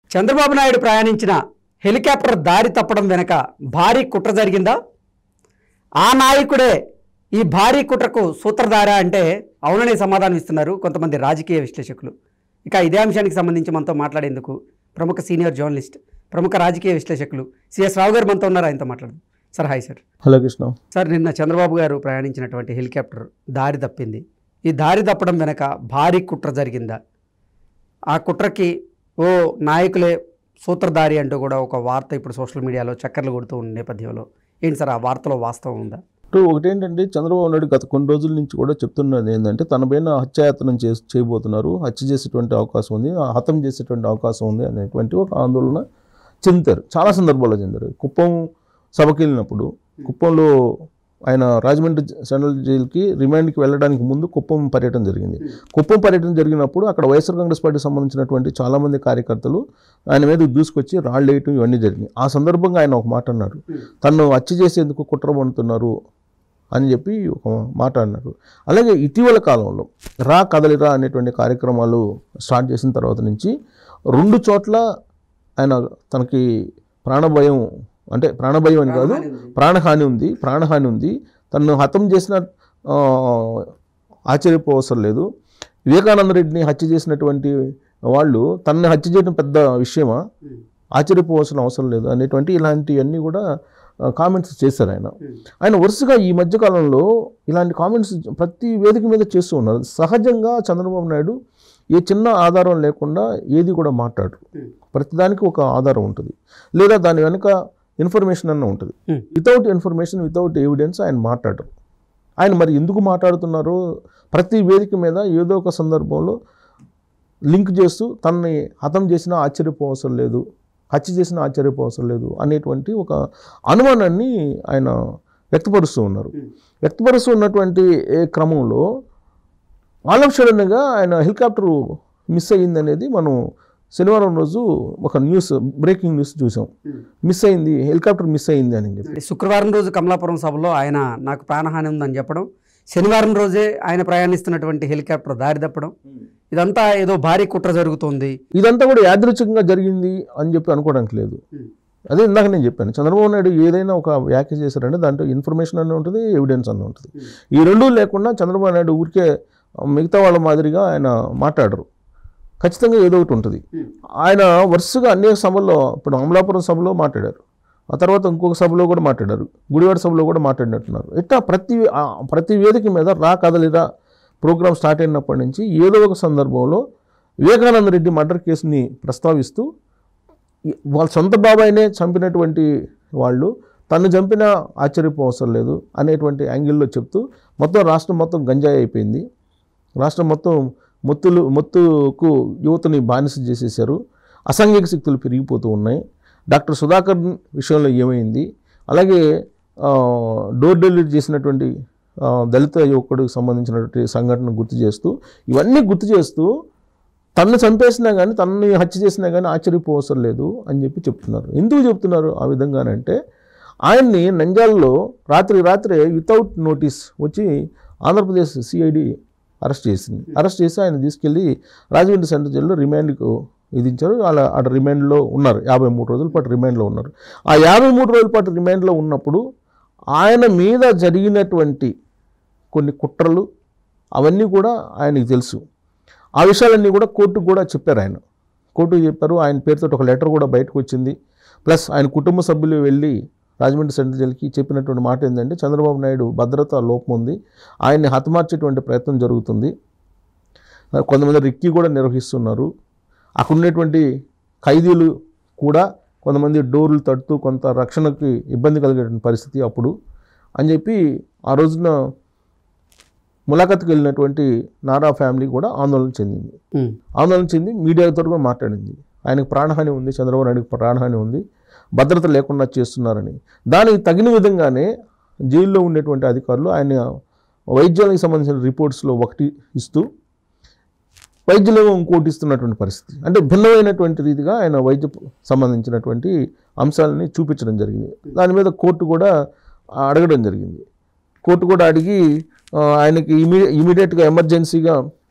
చంద్రబాబు నాయుడు ప్రయాణించిన హెలికాప్టర్ దారి తప్పడం వెనక భారీ కుట్ర జరిగిందా ఆ నాయకుడే ఈ భారీ కుట్రకు సూత్రధార అంటే అవుననే సమాధానం ఇస్తున్నారు కొంతమంది రాజకీయ విశ్లేషకులు ఇక ఇదే అంశానికి సంబంధించి మనతో మాట్లాడేందుకు ప్రముఖ సీనియర్ జర్నలిస్ట్ ప్రముఖ రాజకీయ విశ్లేషకులు సిఎస్ రావు గారు మనతో ఉన్నారు ఆయనతో మాట్లాడదాం sir hi sir hello Krishna sir నిన్న చంద్రబాబు గారు ప్రయాణించినటువంటి హెలికాప్టర్ దారి తప్పింది ఈ దారి తప్పడం వెనక భారీ కుట్ర జరిగిందా ఆ కుట్రకి ఓ నాయకులే సూత్రధారి అంటూ కూడా ఒక వార్త ఇప్పుడు సోషల్ మీడియాలో చక్కర్లు కొడుతూ ఉన్న నేపథ్యంలో ఏంటి సార్ ఆ వార్తలో వాస్తవం ఉందా ఇప్పుడు ఒకటేంటంటే చంద్రబాబు నాయుడు గత కొన్ని రోజుల నుంచి కూడా చెప్తున్నది ఏంటంటే తన పైన హత్యాయత్నం చే చేయబోతున్నారు హత్య చేసేటువంటి అవకాశం ఉంది ఆ హతం చేసేటువంటి అవకాశం ఉంది అనేటువంటి ఒక ఆందోళన చెందారు చాలా సందర్భాల్లో చెందారు కుప్పం సభకి వెళ్ళినప్పుడు కుప్పంలో ఆయన రాజమండ్రి సెంట్రల్ జైలుకి రిమాండ్కి వెళ్ళడానికి ముందు కుప్పం పర్యటన జరిగింది కుప్పం పర్యటన జరిగినప్పుడు అక్కడ వైఎస్ఆర్ కాంగ్రెస్ పార్టీకి సంబంధించినటువంటి చాలామంది కార్యకర్తలు ఆయన మీద దూసుకొచ్చి రాళ్ళు వేయటం ఇవన్నీ జరిగినాయి ఆ సందర్భంగా ఆయన ఒక మాట అన్నారు తను హత్య చేసేందుకు కుట్ర పడుతున్నారు అని చెప్పి ఒక మాట అన్నారు అలాగే ఇటీవల కాలంలో రా కదలిరా అనేటువంటి కార్యక్రమాలు స్టార్ట్ చేసిన తర్వాత నుంచి రెండు చోట్ల ఆయన తనకి ప్రాణభయం అంటే ప్రాణభయం అని కాదు ప్రాణహాని ఉంది ప్రాణహాని ఉంది తను హతం చేసిన ఆ, ఆశ్చర్యపోవసరం లేదు వివేకానంద రెడ్డిని హత్య చేసినటువంటి వాళ్ళు తనని హత్య చేయడం పెద్ద విషయమా ఆశ్చర్యపోవాల్సిన అవసరం లేదు అనేటువంటి ఇలాంటివన్నీ కూడా కామెంట్స్ చేశారు ఆయన ఆయన వరుసగా ఈ మధ్యకాలంలో ఇలాంటి కామెంట్స్ ప్రతి వేదిక మీద చేస్తూ ఉన్నారు సహజంగా చంద్రబాబు నాయుడు ఏ చిన్న ఆధారం లేకుండా ఏది కూడా మాట్లాడరు ప్రతిదానికి ఒక ఆధారం ఉంటుంది లేదా దాని వెనుక ఇన్ఫర్మేషన్ అన్న ఉంటుంది Hmm. Without information without evidence ఆయన మాట్లాడరు ఆయన మరి ఎందుకు మాట్లాడుతున్నారో ప్రతి వేదిక మీద ఏదో ఒక సందర్భంలో లింక్ చేస్తూ తనని హతం చేసినా ఆశ్చర్యపోవసరం లేదు హత్య చేసినా ఆశ్చర్యపోవసరం లేదు అనేటువంటి ఒక అనుమానాన్ని ఆయన వ్యక్తపరుస్తూ ఉన్నారు వ్యక్తపరుస్తూ ఉన్నటువంటి ఏ క్రమంలో ఆల్ ఆఫ్ సడన్గా ఆయన హెలికాప్టర్ మిస్ అయ్యింది అనేది మనం శనివారం రోజు ఒక న్యూస్ బ్రేకింగ్ న్యూస్ చూసాం మిస్ అయింది హెలికాప్టర్ మిస్ అయింది అని చెప్పి శుక్రవారం రోజు కమలాపురం సభలో ఆయన నాకు ప్రాణహాని ఉందని చెప్పడం శనివారం రోజే ఆయన ప్రయాణిస్తున్నటువంటి హెలికాప్టర్ దారి తప్పడం ఇదంతా ఏదో భారీ కుట్ర జరుగుతోంది ఇదంతా కూడా యాదృచ్ఛికంగా జరిగింది అని చెప్పి అనుకోవడానికి లేదు అదే ఇందాక నేను చెప్పాను చంద్రబాబు నాయుడు ఏదైనా ఒక వ్యాఖ్య చేశారంటే దాంట్లో ఇన్ఫర్మేషన్ అన్న ఉంటుంది ఎవిడెన్స్ అన్న ఉంటుంది ఈ రెండూ లేకుండా చంద్రబాబు నాయుడు ఊరికే మిగతా వాళ్ళ మాదిరిగా ఆయన మాట్లాడరు ఖచ్చితంగా ఏదో ఒకటి ఉంటుంది ఆయన వరుసగా అనేక సభల్లో ఇప్పుడు అమలాపురం సభలో మాట్లాడారు ఆ తర్వాత ఇంకొక సభలో కూడా మాట్లాడారు గుడివాడ సభలో కూడా మాట్లాడినట్టున్నారు ఇట్లా ప్రతి ఆ ప్రతి వేదిక మీద రా కదలిరా ప్రోగ్రామ్ స్టార్ట్ అయినప్పటి నుంచి ఏదో ఒక సందర్భంలో వివేకానంద రెడ్డి మర్డర్ కేసుని ప్రస్తావిస్తూ ఈ- వాళ్ళ సొంత బాబాయినే చంపినటువంటి వాళ్ళు తను చంపినా ఆశ్చర్యపోవసరం లేదు అనేటువంటి యాంగిల్లో చెప్తూ మొత్తం రాష్ట్రం మొత్తం గంజాయి అయిపోయింది రాష్ట్రం మొత్తం మొత్తులు మొత్తుకు యువతని బానిస చేసేసారు అసాంఘిక శక్తులు పెరిగిపోతూ ఉన్నాయి డాక్టర్ సుధాకర్ విషయంలో ఏమైంది అలాగే ఆ, డోర్ డెలివరీ చేసినటువంటి ఆ, దళిత యువకుడికి సంబంధించినటువంటి సంఘటన గుర్తు చేస్తూ ఇవన్నీ గుర్తు చేస్తూ తనను చంపేసినా కానీ తనని హత్య చేసినా కానీ ఆశ్చర్యపోవసరం లేదు అని చెప్పి చెప్తున్నారు ఎందుకు చెప్తున్నారు ఆ విధంగానంటే ఆయన్ని నంజాల్లో రాత్రి రాత్రే వితౌట్ నోటీస్ వచ్చి ఆంధ్రప్రదేశ్ సిఐడి అరెస్ట్ చేసింది అరెస్ట్ చేసి ఆయన తీసుకెళ్ళి రాజమండ్రి సెంట్రల్ జైల్లో రిమాండ్కు విధించారు అలా అక్కడ రిమాండ్లో ఉన్నారు యాభై మూడు రోజుల పాటు రిమాండ్లో ఉన్నారు ఆ యాభై మూడు రోజుల పాటు రిమాండ్లో ఉన్నప్పుడు ఆయన మీద జరిగినటువంటి కొన్ని కుట్రలు అవన్నీ కూడా ఆయనకి తెలుసు ఆ విషయాలన్నీ కూడా కోర్టుకు కూడా చెప్పారు ఆయన కోర్టుకు చెప్పారు ఆయన పేరుతో ఒక లెటర్ కూడా బయటకు వచ్చింది ప్లస్ ఆయన కుటుంబ సభ్యులు వెళ్ళి రాజమండ్రి సెంట్రల్ జైలుకి చెప్పినటువంటి మాట ఏంటంటే చంద్రబాబు నాయుడు భద్రత లోపం ఉంది ఆయన్ని హతమార్చేటువంటి ప్రయత్నం జరుగుతుంది కొంతమంది రిక్కీ కూడా నిర్వహిస్తున్నారు అక్కడ ఉన్నటువంటి ఖైదీలు కూడా కొంతమంది డోర్లు తడుతూ కొంత రక్షణకి ఇబ్బంది కలిగేటువంటి పరిస్థితి అప్పుడు అని చెప్పి ఆ రోజున ములాఖత్కి వెళ్ళినటువంటి నారా ఫ్యామిలీ కూడా ఆందోళన చెందింది ఉమ్. ఆందోళన చెంది మీడియాతో కూడా మాట్లాడింది ఆయనకు ప్రాణహాని ఉంది చంద్రబాబు నాయుడుకి ప్రాణహాని ఉంది భద్రత లేకుండా చేస్తున్నారని దానికి తగిన విధంగానే జైల్లో ఉండేటువంటి అధికారులు ఆయన వైద్యానికి సంబంధించిన రిపోర్ట్స్లో ఒకటి ఇస్తూ వైద్యులేమో ఇంకోటి ఇస్తున్నటువంటి పరిస్థితి అంటే భిన్నమైనటువంటి రీతిగా ఆయన వైద్య సంబంధించినటువంటి అంశాలని చూపించడం జరిగింది దాని మీద కోర్టు కూడా అడగడం జరిగింది కోర్టు కూడా అడిగి ఆ, ఆయనకి ఇమీ ఇమీడియట్గా ఎమర్జెన్సీగా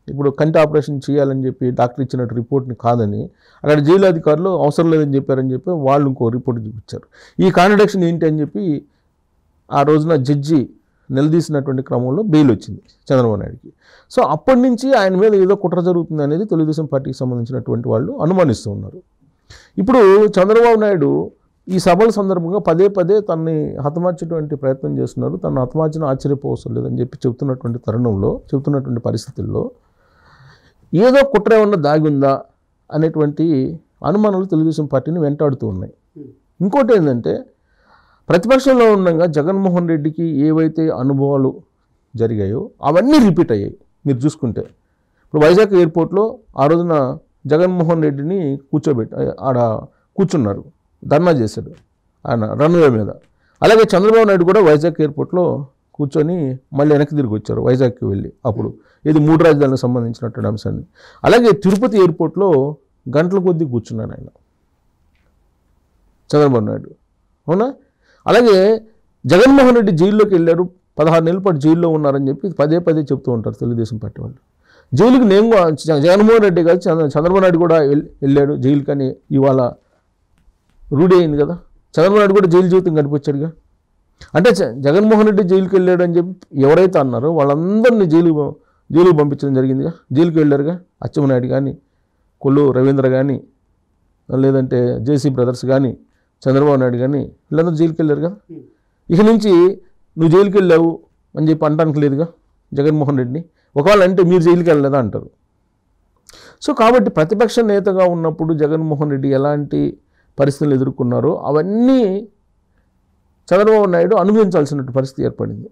ఇప్పుడు కంటి ఆపరేషన్ చేయాలని చెప్పి డాక్టర్ ఇచ్చినట్టు రిపోర్ట్ని కాదని అక్కడ జైలు అధికారులు అవసరం లేదని చెప్పారని చెప్పి వాళ్ళు ఇంకో రిపోర్ట్ చూపించారు ఈ కాంట్రడిక్షన్ ఏంటి అని చెప్పి ఆ రోజున జడ్జి నిలదీసినటువంటి క్రమంలో బెయిల్ వచ్చింది చంద్రబాబు నాయుడుకి సో అప్పటి నుంచి ఆయన మీద ఏదో కుట్ర జరుగుతుంది అనేది తెలుగుదేశం పార్టీకి సంబంధించినటువంటి వాళ్ళు అనుమానిస్తూ ఉన్నారు ఇప్పుడు చంద్రబాబు నాయుడు ఈ సభల సందర్భంగా పదే పదే తనని హతమార్చేటువంటి ప్రయత్నం చేస్తున్నారు తను హతమార్చిన ఆశ్చర్యపోవసం లేదని చెప్పి చెబుతున్నటువంటి తరుణంలో చెబుతున్నటువంటి పరిస్థితుల్లో ఏదో కుట్ర ఏమన్నా దాగి ఉందా అనేటువంటి అనుమానాలు తెలుగుదేశం పార్టీని వెంటాడుతూ ఉన్నాయి ఇంకోటి ఏంటంటే ప్రతిపక్షంలో ఉండగా జగన్మోహన్ రెడ్డికి ఏవైతే అనుభవాలు జరిగాయో అవన్నీ రిపీట్ అయ్యాయి మీరు చూసుకుంటే ఇప్పుడు వైజాగ్ ఎయిర్పోర్ట్లో ఆ రోజున జగన్మోహన్ రెడ్డిని కూర్చోబెట్టి ఆడ కూర్చున్నారు ధర్నా చేశాడు ఆయన రన్వే మీద అలాగే చంద్రబాబు నాయుడు కూడా వైజాగ్ ఎయిర్పోర్ట్లో కూర్చొని మళ్ళీ వెనక్కి తిరిగి వచ్చారు వైజాగ్కి వెళ్ళి అప్పుడు ఇది మూడు రాజధానులకు సంబంధించినటువంటి అంశాన్ని అలాగే తిరుపతి ఎయిర్పోర్ట్లో గంటల కొద్దీ కూర్చున్నాడు ఆయన చంద్రబాబు నాయుడు అవునా అలాగే జగన్మోహన్ రెడ్డి జైల్లోకి వెళ్ళారు పదహారు నెలల పాటు జైల్లో ఉన్నారని చెప్పి పదే పదే చెప్తూ ఉంటారు తెలుగుదేశం పార్టీ వాళ్ళు జైలుకి నేను కూడా- జ- జగన్మోహన్ రెడ్డి కాదు చంద్ర- చంద్రబాబు నాయుడు కూడా వెళ్- వెళ్ళాడు జైలుకి అని ఇవాళ రూఢీ అయింది కదా చంద్రబాబు నాయుడు కూడా జైలు జీవితం గడిపొచ్చాడుగా అంటే జ- జగన్మోహన్ రెడ్డి జైలుకి వెళ్ళాడు అని చెప్పి ఎవరైతే అన్నారో వాళ్ళందరినీ జైలు జైలుకి పంపించడం జరిగిందిగా జైలుకి వెళ్ళారుగా అచ్చెన్నాయుడు కానీ కొల్లు రవీంద్ర కానీ లేదంటే జేసీ బ్రదర్స్ కానీ చంద్రబాబు నాయుడు కానీ వీళ్ళందరూ జైలుకి వెళ్ళారు కదా ఇక నుంచి నువ్వు జైలుకి వెళ్ళావు అని చెప్పి అనడానికి లేదుగా జగన్మోహన్ రెడ్డిని ఒకవేళ అంటే మీరు జైలుకి వెళ్ళలేదా అంటారు సో కాబట్టి ప్రతిపక్ష నేతగా ఉన్నప్పుడు జగన్మోహన్ రెడ్డి ఎలాంటి పరిస్థితులు ఎదుర్కొన్నారో అవన్నీ చంద్రబాబు నాయుడు అనుభవించాల్సిన పరిస్థితి ఏర్పడింది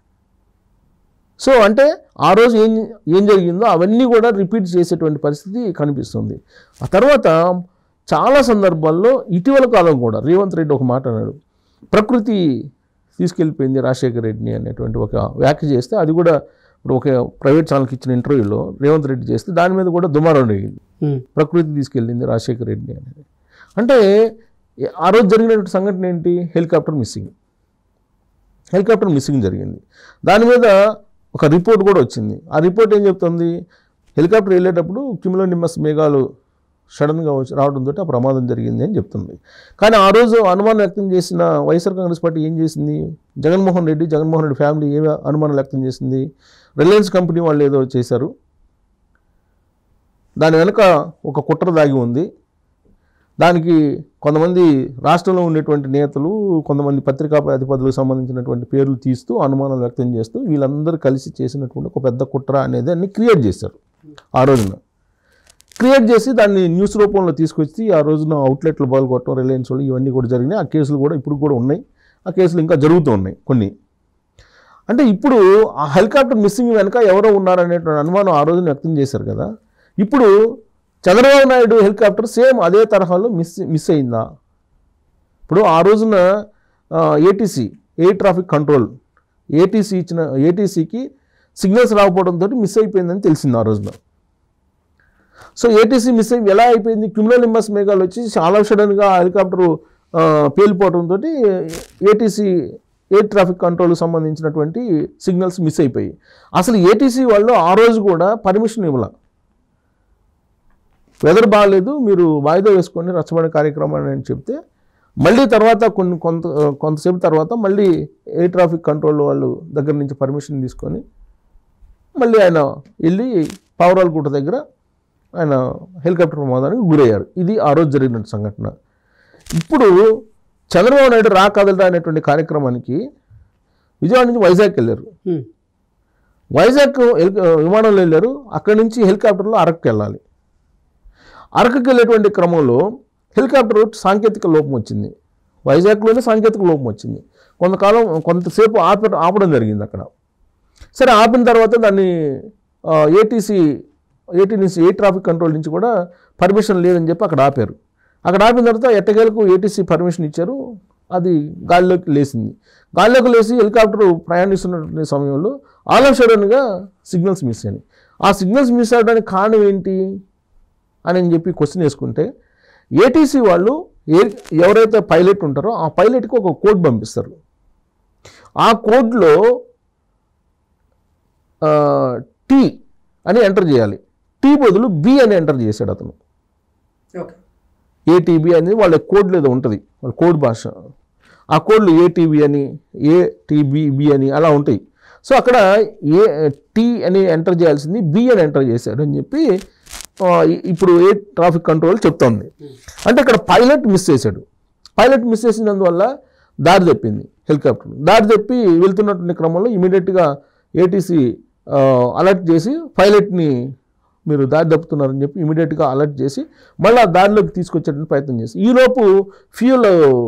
సో అంటే ఆ రోజు ఏం ఏం జరిగిందో అవన్నీ కూడా రిపీట్ చేసేటువంటి పరిస్థితి కనిపిస్తుంది ఆ తర్వాత చాలా సందర్భాల్లో ఇటీవల కాలం కూడా రేవంత్ రెడ్డి ఒక మాట అన్నాడు ప్రకృతి తీసుకెళ్ళిపోయింది రాజశేఖర రెడ్డిని అనేటువంటి ఒక వ్యాఖ్య చేస్తే అది కూడా ఇప్పుడు ఒక ప్రైవేట్ ఛానల్కి ఇచ్చిన ఇంటర్వ్యూలో రేవంత్ రెడ్డి చేస్తే దాని మీద కూడా దుమారం జరిగింది ఉమ్, ప్రకృతి తీసుకెళ్ళింది రాజశేఖర రెడ్డి అనేది అంటే ఆ రోజు జరిగినటువంటి సంఘటన ఏంటి హెలికాప్టర్ మిస్సింగ్ హెలికాప్టర్ మిస్సింగ్ జరిగింది దాని మీద ఒక రిపోర్ట్ కూడా వచ్చింది ఆ రిపోర్ట్ ఏం చెప్తుంది హెలికాప్టర్ వెళ్ళేటప్పుడు కిమిలో నిమ్మస్ మేఘాలు సడన్గా వచ్చి రావడంతో ఆ ప్రమాదం జరిగింది అని చెప్తుంది కానీ ఆ రోజు అనుమానం వ్యక్తం చేసిన వైఎస్ఆర్ కాంగ్రెస్ పార్టీ ఏం చేసింది జగన్మోహన్ రెడ్డి జగన్మోహన్ రెడ్డి ఫ్యామిలీ ఏ అనుమానం వ్యక్తం చేసింది రిలయన్స్ కంపెనీ వాళ్ళు ఏదో చేశారు దాని వెనుక ఒక కుట్ర దాగి ఉంది దానికి కొంతమంది రాష్ట్రంలో ఉండేటువంటి నేతలు కొంతమంది పత్రికా అధిపతులకు సంబంధించినటువంటి పేర్లు తీస్తూ అనుమానాలు వ్యక్తం చేస్తూ వీళ్ళందరూ కలిసి చేసినటువంటి ఒక పెద్ద కుట్ర అనేది అన్ని క్రియేట్ చేశారు ఆ రోజున క్రియేట్ చేసి దాన్ని న్యూస్ రూపంలో తీసుకొచ్చి ఆ రోజున అవుట్లెట్లు పాల్గొట్టడం రిలయన్స్ వాళ్ళు ఇవన్నీ కూడా జరిగినాయి ఆ కేసులు కూడా ఇప్పుడు కూడా ఉన్నాయి ఆ కేసులు ఇంకా జరుగుతూ ఉన్నాయి కొన్ని అంటే ఇప్పుడు ఆ హెలికాప్టర్ మిస్సింగ్ వెనక ఎవరో ఉన్నారనేటువంటి అనుమానం ఆ రోజున వ్యక్తం చేశారు కదా ఇప్పుడు చంద్రబాబు నాయుడు హెలికాప్టర్ సేమ్ అదే తరహాలో మిస్ మిస్ అయిందా ఇప్పుడు ఆ రోజున ATC air traffic control ATC ఇచ్చిన ఏటీసీకి సిగ్నల్స్ రాకపోవడంతో మిస్ అయిపోయిందని తెలిసింది ఆ రోజున సో ఏటీసీ మిస్ అయ్యి ఎలా అయిపోయింది క్రిమినల్ నింబస్ మేఘాలు వచ్చి చాలా సడన్గా ఆ హెలికాప్టర్ పేలిపోవడంతో ఏటీసీ ఎయిర్ ట్రాఫిక్ కంట్రోల్కి సంబంధించినటువంటి సిగ్నల్స్ మిస్ అయిపోయాయి అసలు ఏటీసీ వాళ్ళు ఆ రోజు కూడా పర్మిషన్ ఇవ్వాల వెదర్ బాగాలేదు మీరు వాయిదా వేసుకొని రచ్చబడే కార్యక్రమాన్ని అని చెప్తే మళ్ళీ తర్వాత కొన్ని కొంత కొంతసేపు తర్వాత మళ్ళీ ఎయిర్ ట్రాఫిక్ కంట్రోల్ వాళ్ళు దగ్గర నుంచి పర్మిషన్ తీసుకొని మళ్ళీ ఆయన వెళ్ళి పావురాలగుట్ట దగ్గర ఆయన హెలికాప్టర్ ప్రమాదానికి గురయ్యారు ఇది ఆ రోజు జరిగిన సంఘటన ఇప్పుడు చంద్రబాబు నాయుడు రా కదలరా అనేటువంటి కార్యక్రమానికి విజయవాడ నుంచి వైజాగ్ వెళ్ళారు ఉమ్, వైజాగ్ హెలి విమానంలో వెళ్ళారు అక్కడి నుంచి హెలికాప్టర్లో అరకుకి వెళ్ళాలి అరకుకి వెళ్ళేటువంటి క్రమంలో హెలికాప్టర్ సాంకేతిక లోపం వచ్చింది వైజాగ్లోనే సాంకేతిక లోపం వచ్చింది కొంతకాలం కొంతసేపు ఆప ఆపడం జరిగింది అక్కడ సరే ఆపిన తర్వాత దాన్ని ఏటీసీ ఏటీ నుంచి ఎయిర్ ట్రాఫిక్ కంట్రోల్ నుంచి కూడా పర్మిషన్ లేదని చెప్పి అక్కడ ఆపారు అక్కడ ఆపిన తర్వాత ఎట్టకేలకు ఏటీసీ పర్మిషన్ ఇచ్చారు అది గాలిలోకి లేచింది గాలిలోకి లేచి హెలికాప్టర్ ప్రయాణిస్తున్న సమయంలో ఆల్ ఆఫ్ సడన్గా సిగ్నల్స్ మిస్ అయినాయి ఆ సిగ్నల్స్ మిస్ అవ్వడానికి కారణం ఏంటి అని చెప్పి క్వశ్చన్ వేసుకుంటే ఏటీసీ వాళ్ళు ఏ ఎవరైతే పైలట్ ఉంటారో ఆ పైలట్కి ఒక కోడ్ పంపిస్తారు ఆ కోడ్లో టీ అని ఎంటర్ చేయాలి టీ బదులు బి అని ఎంటర్ చేశాడు అతను ఓకే ఏటీబీ అనేది వాళ్ళ కోడ్లు ఏదో ఉంటుంది వాళ్ళ కోడ్ భాష ఆ కోడ్లు ఏటీబీ అని ఏటీబీబీ అని అలా ఉంటాయి సో అక్కడ ఏ టీ అని ఎంటర్ చేయాల్సింది బి అని ఎంటర్ చేశాడు అని చెప్పి ఆ, ఇ- ఇప్పుడు ఏ ట్రాఫిక్ కంట్రోల్ చెప్తోంది అంటే ఇక్కడ పైలట్ మిస్ చేశాడు పైలట్ మిస్ చేసినందువల్ల దారి తప్పింది హెలికాప్టర్ దారి తప్పి వెళ్తున్నటువంటి క్రమంలో ఇమీడియట్గా ఏటీసీ అలర్ట్ చేసి పైలట్ని మీరు దారి తప్పుతున్నారని చెప్పి ఇమీడియట్గా అలర్ట్ చేసి మళ్ళీ ఆ దారిలోకి తీసుకొచ్చేటువంటి ప్రయత్నం చేసి ఈలోపు ఫ్యూల్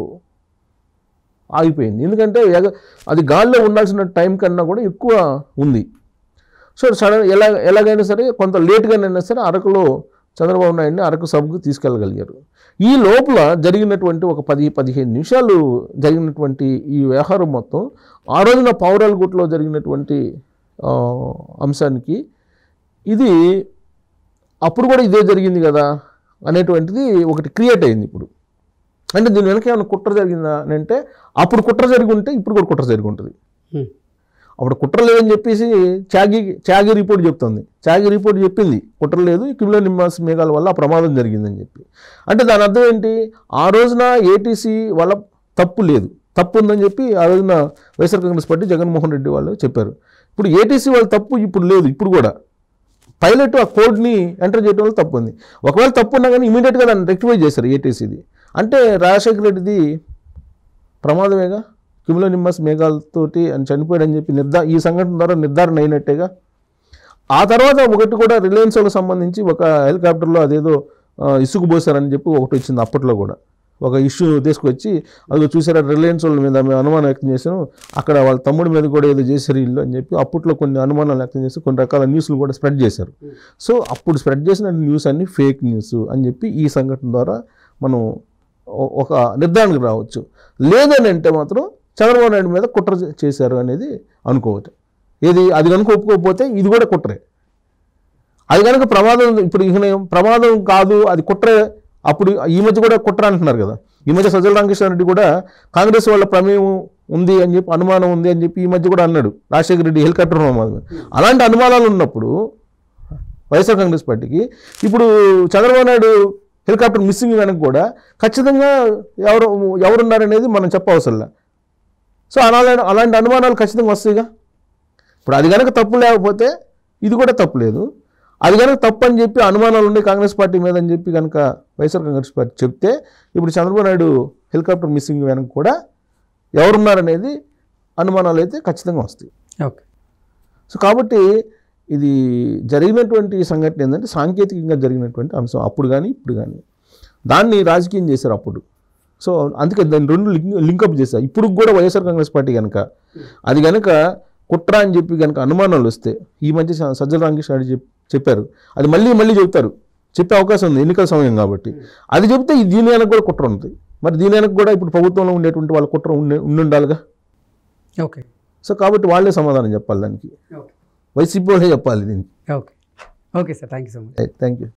ఆగిపోయింది ఎందుకంటే ఎగ- అది గాల్లో ఉండాల్సిన టైం కన్నా కూడా ఎక్కువ ఉంది సో సడన్ ఎలా ఎలాగైనా సరే కొంత లేట్గానైనా సరే అరకులో చంద్రబాబు నాయుడిని అరకు సభకు తీసుకెళ్ళగలిగారు ఈ లోపల జరిగినటువంటి ఒక పది పదిహేను నిమిషాలు జరిగినటువంటి ఈ వ్యవహారం మొత్తం ఆ రోజున పౌరాలగుట్లో జరిగినటువంటి ఆ, అంశానికి ఇది అప్పుడు కూడా ఇదే జరిగింది కదా అనేటువంటిది ఒకటి క్రియేట్ అయింది ఇప్పుడు అంటే దీని వెనక ఏమైనా కుట్ర జరిగిందా అని అంటే అప్పుడు కుట్ర జరిగి ఉంటే ఇప్పుడు కూడా కుట్ర జరిగి ఉంటుంది Hmm. అప్పుడు కుట్ర లేదని చెప్పేసి త్యాగి త్యాగి రిపోర్ట్ చెప్తుంది త్యాగి రిపోర్ట్ చెప్పింది కుట్ర లేదు ఈ కిమ్లో నిమ్మాస్ మేఘాల వల్ల ఆ ప్రమాదం జరిగిందని చెప్పి అంటే దాని అర్థం ఏంటి ఆ రోజున ఏటీసీ వాళ్ళ తప్పు లేదు తప్పు ఉందని చెప్పి ఆ రోజున వైఎస్ఆర్ కాంగ్రెస్ పార్టీ జగన్మోహన్ రెడ్డి వాళ్ళు చెప్పారు ఇప్పుడు ఏటీసీ వాళ్ళ తప్పు ఇప్పుడు లేదు ఇప్పుడు కూడా పైలట్ ఆ కోడ్ని ఎంటర్ చేయడం వల్ల తప్పు ఉంది ఒకవేళ తప్పు ఉన్నా కానీ ఇమీడియట్గా దాన్ని రెక్టిఫై చేశారు ఏటీసీది అంటే రాజశేఖర రెడ్డిది ప్రమాదమేగా కిములో నిమ్మస్ మేఘాలతోటి అని చనిపోయాడని చెప్పి నిర్ధా ఈ సంఘటన ద్వారా నిర్ధారణ అయినట్టేగా ఆ తర్వాత ఒకటి కూడా రిలయన్స్ వాళ్ళకి సంబంధించి ఒక హెలికాప్టర్లో అదేదో ఆ, ఇసుక పోసారని చెప్పి ఒకటి వచ్చింది అప్పట్లో కూడా ఒక ఇష్యూ తీసుకొచ్చి అది చూసారా రిలయన్స్ వాళ్ళ మీద మేము అనుమానం వ్యక్తం చేసాం అక్కడ వాళ్ళ తమ్ముడి మీద కూడా ఏదో చేశారు ఇల్లు అని చెప్పి అప్పట్లో కొన్ని అనుమానాలు వ్యక్తం చేసి కొన్ని రకాల న్యూస్లు కూడా స్ప్రెడ్ చేశారు సో అప్పుడు స్ప్రెడ్ చేసిన న్యూస్ అన్ని ఫేక్ న్యూస్ అని చెప్పి ఈ సంఘటన ద్వారా మనం ఒ- ఒక నిర్ధారణకు రావచ్చు లేదని అంటే మాత్రం చంద్రబాబు నాయుడు మీద కుట్ర చే- చేశారు అనేది అనుకోవచ్చు ఏది అది కనుక ఒప్పుకోకపోతే ఇది కూడా కుట్రే అది కనుక ప్రమాదం ఇప్పుడు ఇక ప్రమాదం కాదు అది కుట్రే అప్పుడు ఈ మధ్య కూడా కుట్ర అంటున్నారు కదా ఈ మధ్య సజ్జల రామకృష్ణ రెడ్డి కూడా కాంగ్రెస్ వాళ్ళ ప్రమేయం ఉంది అని చెప్పి అనుమానం ఉంది అని చెప్పి ఈ మధ్య కూడా అన్నాడు రాజశేఖర రెడ్డి హెలికాప్టర్ ప్రమాదం అలాంటి అనుమానాలు ఉన్నప్పుడు వైఎస్ఆర్ కాంగ్రెస్ పార్టీకి ఇప్పుడు చంద్రబాబు నాయుడు హెలికాప్టర్ మిస్సింగ్ కనుక కూడా ఖచ్చితంగా ఎవరు ఎవరున్నారనేది మనం చెప్పవసరంలా సో అలాంటి అలాంటి అనుమానాలు ఖచ్చితంగా వస్తాయిగా ఇప్పుడు అది కనుక తప్పు లేకపోతే ఇది కూడా తప్పు లేదు అది కనుక తప్పు అని చెప్పి అనుమానాలు ఉన్నాయి కాంగ్రెస్ పార్టీ మీద అని చెప్పి కనుక వైఎస్ఆర్ కాంగ్రెస్ పార్టీ చెప్తే ఇప్పుడు చంద్రబాబు నాయుడు హెలికాప్టర్ మిస్సింగ్ వెనక కూడా ఎవరున్నారనేది అనుమానాలు అయితే ఖచ్చితంగా వస్తాయి ఓకే సో కాబట్టి ఇది జరిగినటువంటి సంఘటన ఏంటంటే సాంకేతికంగా జరిగినటువంటి అంశం అప్పుడు కానీ ఇప్పుడు కానీ దాన్ని రాజకీయం చేశారు అప్పుడు సో అందుకే దాన్ని రెండు లింక్ లింకప్ చేశారు ఇప్పుడు కూడా వైఎస్ఆర్ కాంగ్రెస్ పార్టీ కనుక అది కనుక కుట్ర అని చెప్పి కనుక అనుమానాలు వస్తే ఈ మధ్య స- సజ్జల రామకృష్ణ రెడ్డి చెప్ చెప్పారు అది మళ్ళీ మళ్ళీ చెప్తారు చెప్పే అవకాశం ఉంది ఎన్నికల సమయం కాబట్టి అది చెప్తే ఈ దీని వెనక కూడా కుట్ర ఉంటుంది మరి దీని వెనక కూడా ఇప్పుడు ప్రభుత్వంలో ఉండేటువంటి వాళ్ళ కుట్ర ఉండి ఉండాలిగా ఓకే సో కాబట్టి వాళ్ళే సమాధానం చెప్పాలి దానికి ఓకే వైసీపీ వాళ్ళే చెప్పాలి దీనికి okay okay sir thank you so much thank you